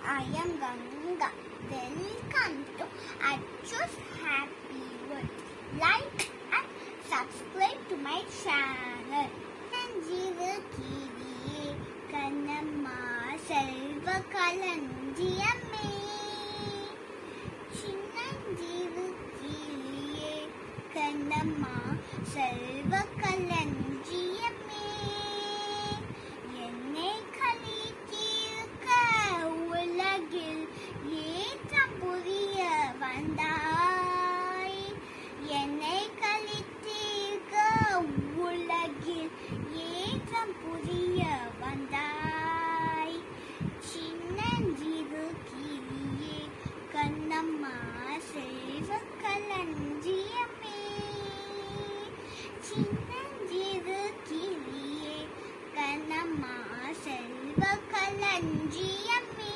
I am Ganga. Welcome to Achus Happy World. Like and subscribe to my channel. சஞ்சீவு கீரியே Kannamma செல்வ களஞ்சியமே சின்னஞ்சீவு கீரியே கண்ணம்மா செல்வ களஞ்சியமே என்னை கலித்தீர்க்க உலகில் ஏற்றம் புரிய வந்தாய் என்னை கலித்தீர்க்க உலகில் ஏற்றம் புரிய வந்தாய் சின்னஞ்சிறு கிளியே கண்ணம்மா செல்வ களஞ்சியமே சின்னஞ்சிறு கிளியே கண்ணம்மா செல்வ களஞ்சியமே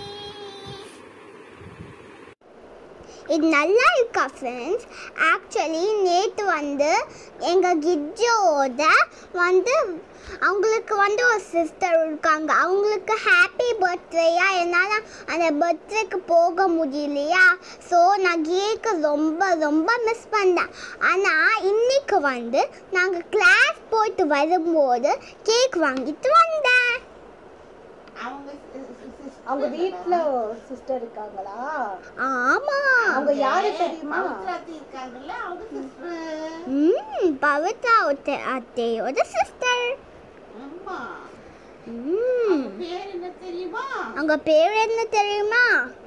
இது நல்லா இருக்கா ஃப்ரெண்ட்ஸ் ஆக்சுவலி நேற்று வந்து எங்கள் கிஜ்ஜோட வந்து அவங்களுக்கு வந்து ஒரு சிஸ்டர் இருக்காங்க அவங்களுக்கு ஹாப்பி பர்த்டேயா என்னால் அந்த பர்த்டேக்கு போக முடியலையா ஸோ நான் கேக்கு ரொம்ப ரொம்ப மிஸ் பண்ணேன் ஆனால் இன்னைக்கு வந்து நாங்கள் கிளாஸ் போயிட்டு வரும்போது கேக் வாங்கிட்டு வந்தேன் அவங்க சி- சி- சி- அவங்க வீட்ல சிஸ்டர் இருக்காங்களா ஆமாம் அவங்க யாரு தெரியுமா பவித்ராத்தி இருக்காங்கல்ல அவங்க சிஸ்டர் ம் பவித்ரா அத்தை அத்தையோட சிஸ்டர் ஆமா ம் பேர் என்ன தெரியுமா அவங்க பேர் என்ன தெரியுமா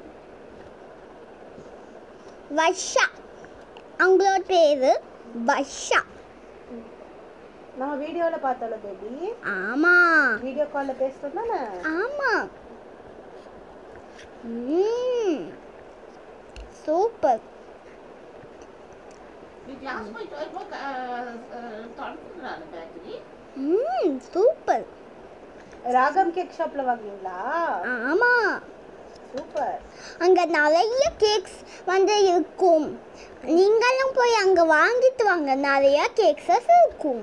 வர்ஷா அவங்களோட பேரு வர்ஷா நம்ம வீடியோல பார்த்தோம்ல பேபி ஆமா வீடியோ கால்ல பேசுறோம் தானே ஆமா ம் சூப்பர் நீ கிளாஸ் போயிட்டு வரும்போது தொடர்ந்துடுறாங்க பேக்கரி ம் சூப்பர் ராகம் கேக் ஷாப்ல வாங்குவீங்களா ஆமா சூப்பர் அங்க நிறைய கேக்ஸ் வந்து இருக்கும் நீங்களும் போய் அங்க வாங்கிட்டு வாங்க நிறைய கேக்ஸஸ் இருக்கும்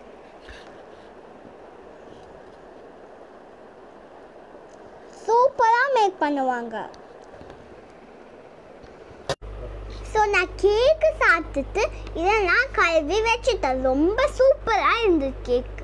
சூப்பராக மேக் பண்ணுவாங்க ஸோ நான் கேக்கு சாப்பிட்டுட்டு இதெல்லாம் கழுவி வச்சுட்டேன் ரொம்ப சூப்பராக இருந்தது கேக்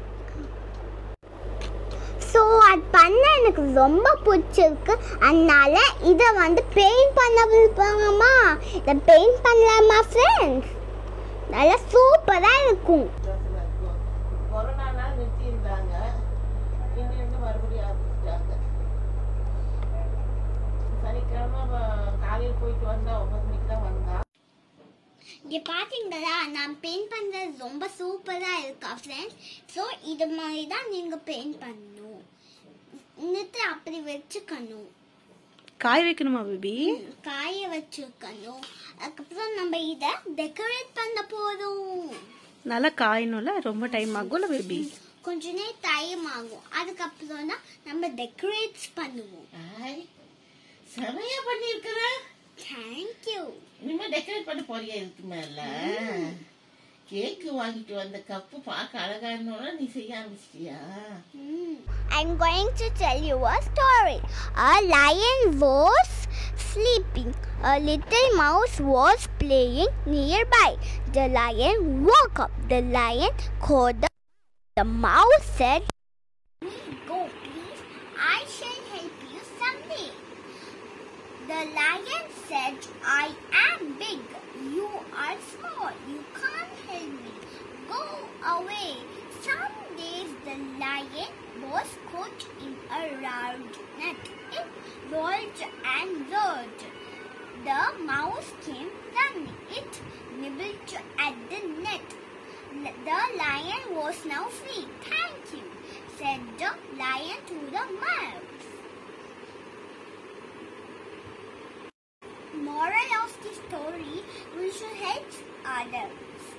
ஸோ அது பண்ண எனக்கு ரொம்ப பிடிச்சிருக்கு அதனால இதை வந்து பெயிண்ட் பண்ண விருப்பாங்கம்மா இதை பெயிண்ட் பண்ணலாமா ஃப்ரெண்ட்ஸ் நல்லா சூப்பராக இருக்கும் கொரோனானால நிறுத்தி இருந்தாங்க இன்னும் இன்னும் மறுபடியும் ஆரம்பிச்சிட்டாங்க சனிக்கிழமை அவ காலையில் போயிட்டு வந்தா ஒன்பது மணிக்கு தான் வந்தா இங்கே பார்த்தீங்களா நான் பெயிண்ட் பண்ணுறது ரொம்ப சூப்பராக இருக்கா ஃப்ரெண்ட்ஸ் ஸோ இது மாதிரி தான் நீங்கள் பெயிண்ட் பண்ணணும் இன்னத்து அப்படி வச்சுக்கணும் காய வைக்கணுமா பேபி காய வச்சுக்கணும் அதுக்கப்புறம் நம்ம இதை டெக்கரேட் பண்ண போதும் நல்லா காயணும்ல ரொம்ப டைம் ஆகும்ல பேபி கொஞ்ச நேரம் டைம் ஆகும் அதுக்கப்புறம் தான் நம்ம டெக்கரேட் பண்ணுவோம் ஆய் செமையா பண்ணியிருக்கிற தேங்க்யூ இனிமே டெக்கரேட் பண்ண போறியா இதுக்கு மேல கேக்கு வாங்கிட்டு வந்த கப்பு பார்க்க அழகா இருந்தோம்னா நீ செய்ய ஆரம்பிச்சிட்டியா I'm going to tell you a story. A lion was sleeping. A little mouse was playing nearby. The lion woke up. The lion called the, the mouse said, Go, please. I shall help you someday. The lion said, I am big. You are small. You can't help me. Go away. Some days the lion was caught in a round net. It rolled and rolled. The mouse came running. It nibbled at the net. The lion was now free. Thank you, said the lion to the mouse. Moral of the story we should help others.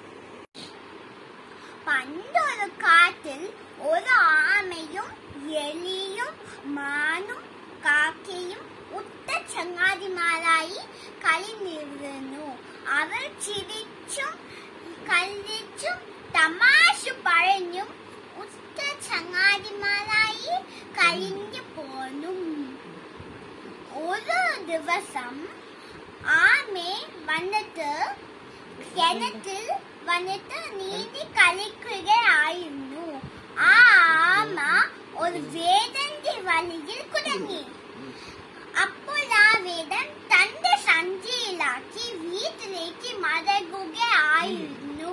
பண்டொரு காட்டில் ஒரு ஆமையும் எலியும் மானும் காக்கையும் உத்த ചങ്ങാതിമാരായി കളിനിരുന്നു അവർ ചിരിച്ചും കളിച്ചും തമാശ പറഞ്ഞും ഉറ്റ ചങ്ങാതിമാരായി കഴിഞ്ഞു പോന്നു ദിവസം ആമേ വന്നിട്ട് കിണറ്റിൽ വന്നിട്ട് നീന്തി കളിക്കുകയായിരുന്നു ആ ആമ ഒരു വേദന്റെ വഴിയിൽ കുടുങ്ങി അപ്പോൾ ആ വേദൻ തന്റെ സഞ്ചിയിലാക്കി വീട്ടിലേക്ക് മടങ്ങുകയായിരുന്നു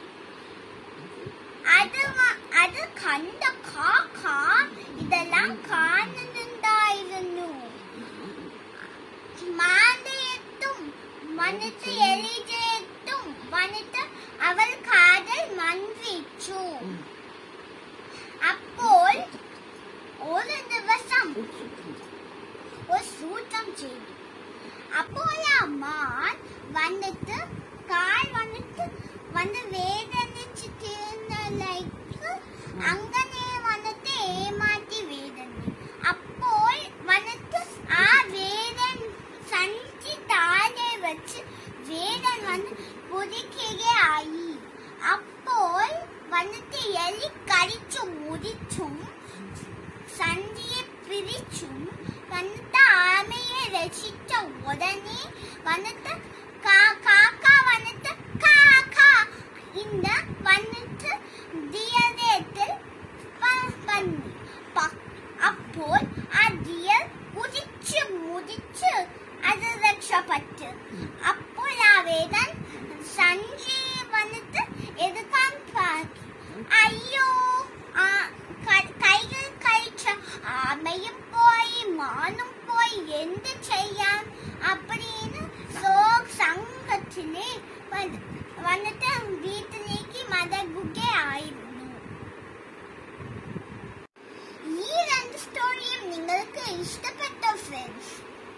അത് വ- അത് കണ്ട കാക്ക ഇതെല്ലാം കാണുന്നുണ്ടായിരുന്നു മാന്തയെത്തും വന്നിട്ട് എലിജയെത്തും വന്നിട്ട് അവൾ കാതൽ മൺവിച്ചു അപ്പോൾ ഒരു ദിവസം ഒരു സൂത്രം ചെയ്തു അപ്പോൾ ആ മാൻ വന്നിട്ട് കാൽ വന്നിട്ട് വന്ന് വേദനിച്ച് തീർന്നലേക്ക് അങ്ങനെ വന്നിട്ട് ഏമാറ്റി വേദന അപ്പോൾ വന്നിട്ട് ആ വേദൻ സഞ്ചി താഴെ വെച്ച് വേദൻ വന്ന് കുതിക്കുകയായി അപ്പോൾ വന്നിട്ട് എലി കടിച്ചു മുറിച്ചും സന്ധിയെ പിരിച്ചും വന്നിട്ട് ആമയെ രക്ഷിച്ച ഉടനെ വന്നിട്ട് കാ- കാക്ക വന്നിട്ട് കാക്ക ഇന്ന് വന്നിട്ട് ദിയത്തിൽ പന്നി പ- അപ്പോൾ ആ ദിയൽ കുതിച്ച് മുതിച്ച് അത് രക്ഷപ്പെട്ടു അപ്പോൾ ആ വേദൻ സഞ്ചി വന്നിട്ട് എടുക്കാൻ പാക്കി അയ്യോ ആ ക- കൈകൾ കഴിച്ച ആമയും പോയി മാനും പോയി എന്ത് ചെയ്യാൻ அப்படின்னு സോഗ് സംഘത്തിലെ വന്ന്- വന്നിട്ട് വീട്ടിലേക്ക് മടങ്ങുകയായിരുന്നു ഈ രണ്ട് സ്റ്റോറിയും നിങ്ങൾക്ക് ഇഷ്ടപ്പെട്ടോ ഫ്രണ്ട്സ്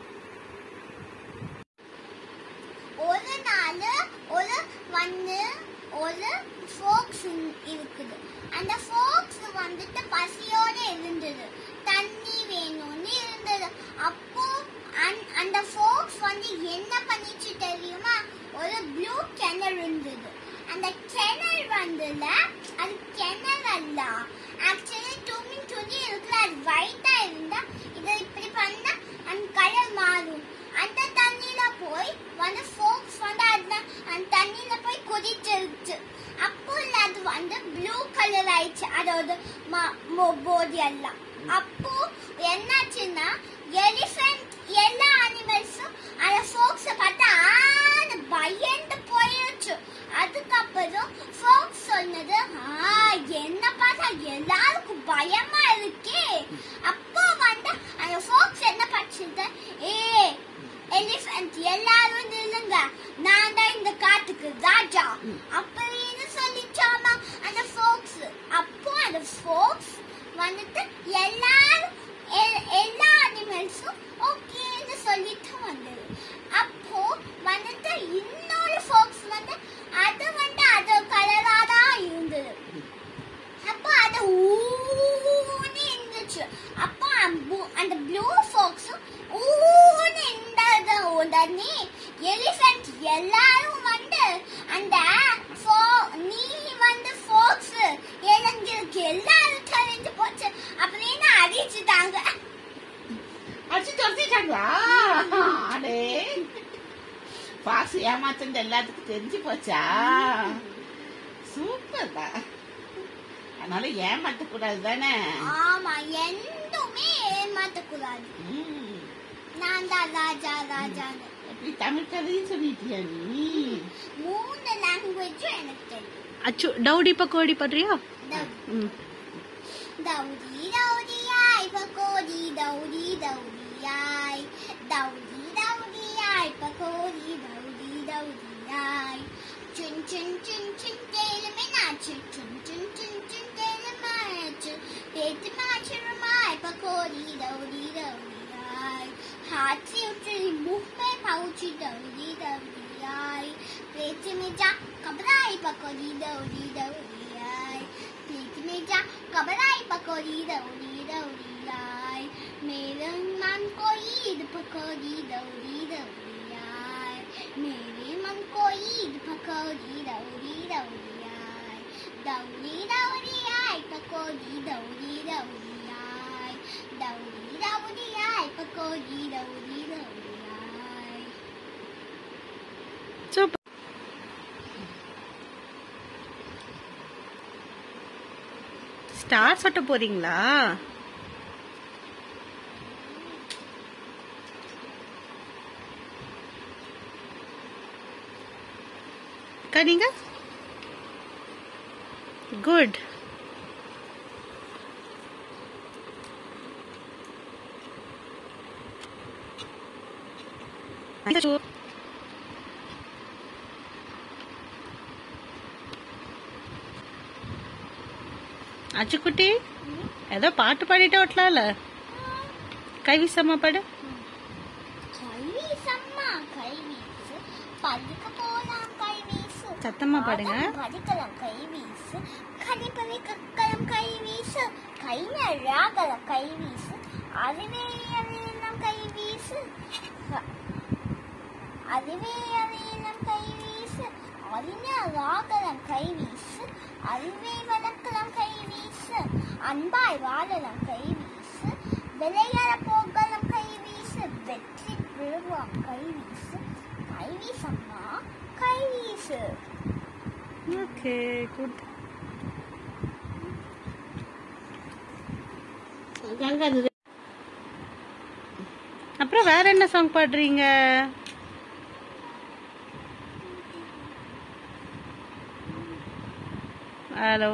ஒரு நாள் ஒரு வந்து ஒரு ஃபோக்ஸ் இருக்குது அந்த ஃபோக்ஸ் வந்துட்டு பசியோட இருந்தது தண்ணி வேணும்னு இருந்தது அப்போ அந்த- அந்த ஃபோக்ஸ் வந்து என்ன பண்ணிச்சு தெரியுமா ஒரு ப்ளூ கிணறு இருந்தது அந்த கிணறு வந்துல அது கிணறு அல்ல ஆக்சுவலி துணி துணி இருக்குல்ல அது ஒயிட்டா இருந்தா இதை இப்படி பண்ணா அந்த கலர் மாறும் அந்த தண்ணியில போய் வந்து ஃபோக்ஸ் வந்து அந்த அந்த தண்ணியில போய் குதிச்சிருச்சு அப்போ அது வந்து ப்ளூ கலர் ஆயிடுச்சு அதோட போடி எல்லாம் அப்போ என்னாச்சுன்னா எலிஃபென்ட் எல்லா அனிமல்ஸும் அந்த ஃபோக்ஸ பார்த்து ஆன பயந்து போயிடுச்சு அதுக்கப்புறம் ஃபோக்ஸ் சொன்னது ஆ என்ன பார்த்தா எல்லாருக்கும் பயமா இருக்கே அப்போ வந்து அந்த ஃபோக்ஸ் என்ன பண்ணுச்சு ஏ எலிஃபென்ட் எல்லாரும் நில்லுங்க நான் தான் இந்த காட்டுக்கு ராஜா அப்படின்னு சொல்லிச்சாமா அந்த ஃபோக்ஸ் அப்போ அந்த ஃபோக்ஸ் வந்துட்டு எல்லாரும் எ- எல்லா அனிமல்ஸும் ஓகேன்னு சொல்லிட்டு வந்தது அப்போ வந்துட்டு இன்னொரு ஃபோக்ஸ் வந்து அது வந்து அது கலரா தான் இருந்தது அப்போ அது ஊன்னு இருந்துச்சு அப்போ அந்த- அந்த ப்ளூ ஃபாக்ஸும் ஊன்னு இருந்தது உடனே எலிஃபென்ட் எல்லாரும் வந்து அந்த fo- நீ வந்து ஃபாக்ஸ் எங்களுக்கு எல்லாரும் தெரிஞ்சு போச்சு அப்படின்னு அடிச்சுட்டாங்க அடிச்சு துரத்திட்டாங்களா அடே பாசு ஏமாத்துறது எல்லாத்துக்கும் தெரிஞ்சு போச்சா சூப்பர் தான் அதனால ஏமாத்த கூடாது தானே ஆமா எதுவுமே ஏமாத்தக்கூடாது ம். நான் தான் ராஜா ராஜான்னு எப்படி தமிழ் கதையும் சொல்லிட்டியா நீ மூணு லாங்குவேஜும் எனக்கு தெரியும் அச்சு டவுடி பக்கோடி பண்றியா தௌ- ம் Dowdy, dowdy, I, pakodi, dowdy, dowdy, I. Dowdy, dowdy, I, pakodi, dowdy, dowdy, I. Chun, chun, chun, chun, tail me nacho, chun, chun, chun, chun, tail me nacho. Pet macho, my, pakodi, dowdy, dowdy, I. Heart, silky, move my pouch, dowdy, dowdy, I. Pet me ja, kabrai, pakodi, dowdy, dowdy, I. Pet me ja, कबराई पकौड़ी दौड़ी दौड़ी आए मेरे मन को ईद पकौड़ी दौड़ी दौड़ी आए मेरे मन को ईद पकौड़ी दौड़ी दौड़ी आए दौड़ी दौड़ी आए पकौड़ी दौड़ी दौड़ी आए दौड़ी दौड़ी आए पकौड़ी दौड़ी दौड़ी சூப்பர் ஸ்டார் சொட்ட போறீங்களா அக்கா நீங்க குட் அச்சுக்குட்டி ஏதோ பாட்டு பாடிட்டு ஓட்டலாம்ல கைவிசம்மா பாடு கைவீசம்மா கைவீசு பதுக்க போலாம் கைவீசு சத்தமா பாடுங்க ஆடம் படிக்கலாம் கைவீசு கணிப்பவை கற்கலம் கைவீசு கை நழாகல கைவீசு அதுவே அறியலாம் கைவீசு அதுவே அறியலாம் கைவீசு அறிஞராகலாம் கைவீசு அறிவை வளர்க்கலாம் கைவீசு அன்பாய் வாழலாம் கைவீசு விளையாட போகலாம் கைவீசு வெற்றி பெறுவாம் கைவீசு கைவீசம்மா கைவீசு ஓகே குட் கங்கா அப்புறம் வேற என்ன சாங் பாடுறீங்க ஹலோ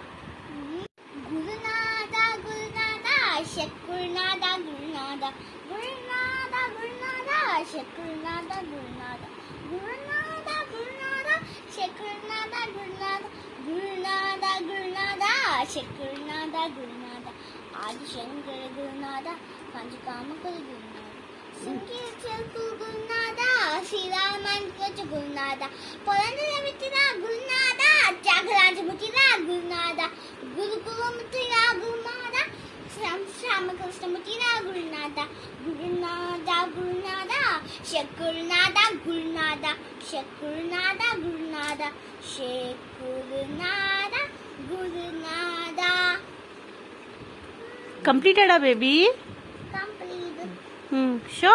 குருநாதா குருநாதா ஷக்குருநாதா குருநாதா குருநாதா குருநாதா ஷக்குருநாதா குருநாதா குருநாதா குருநாதா ஷக்குருநாதா குருநாதா குருநாதா குருநாதா ஷக்குருநாதா குருநாதா ஆதிசங்கர குருநாதா பஞ்சகாமகர குருநாதா சிங்கேச்சல் குருநாதா ஸ்ரீராமன் கோச்ச குருநாதா பொலந்தர விட்டிரா குருநாதா தியாகராஜ முத்திரா குருநாதா குரு குருமுத்திரா குருநாதா ஸ்ரம் ராமகிருஷ்ண முத்திரா குருநாதா குருநாதா குருநாதா ஷக்குருநாதா குருநாதா ஷக்குருநாதா குருநாதா ஷேக்குருநாதா குருநாதா கம்ப்ளீட்டடா பேபி கம்ப்ளீட் ம் ஷோ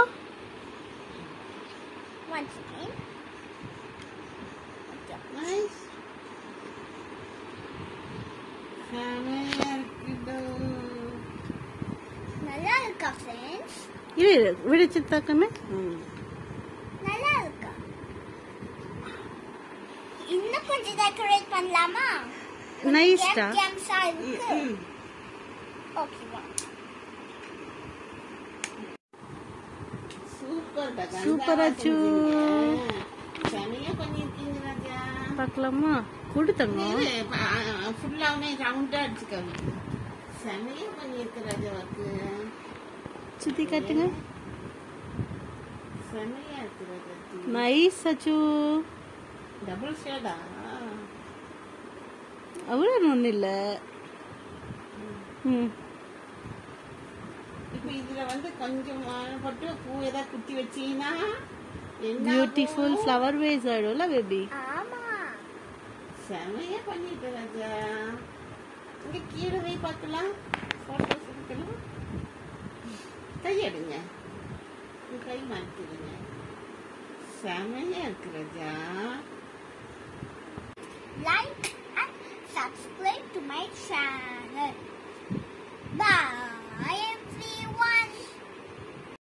once again நைஸ் செமையா இருக்குதோ நல்லா இருக்கா ஃப்ரெண்ட்ஸ் இரு விடுச்சு தக்கமே நல்லா இருக்கா இன்னும் கொஞ்சம் டெக்கரேட் பண்ணலாமா நைஸ்டா கேம்ஸா இருக்கு ஓகேவா சூப்பர் Super அச்சு. செமையா பண்ணிருக்கீங்க ராஜா பார்க்கலாமா கொடுத்தங்க ஃபுல்லாவே ரவுண்டா அடிச்சுக்கோங்க செமையா பண்ணிருக்கு ராஜாவுக்கு சுத்தி காட்டுங்க செமையா இருக்கு ராஜா நைஸ் அச்சு டபுள் ஷேடா அவ்வளோ ஒன்றும் இல்லை ம் இப்போ இதுல வந்து கொஞ்சம் போட்டு பூ ஏதாவது குத்தி வச்சீங்கன்னா என்ன பியூட்டிஃபுல் ஆகும்? ஃப்ளவர் வேஸ் ஆயிடும்ல பேபி ஆமா செமையா பண்ணிட்டு ராஜா இங்க கீழே போய் பார்க்கலாம் போட்டோஸ் எடுக்கலாம் கையெடுங்க உங்க கை மாற்றிடுங்க செமையா இருக்கு ராஜா like and subscribe to my channel bye